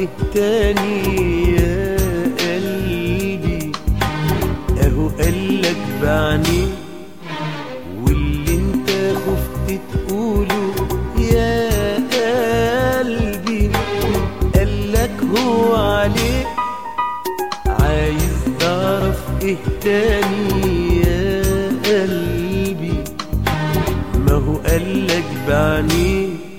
ايه تاني يا قلبي اهو قالك بعني واللي انت خفت تقوله يا قلبي قالك هو عليك عايز تعرف ايه تاني يا قلبي ما هو قالك بعني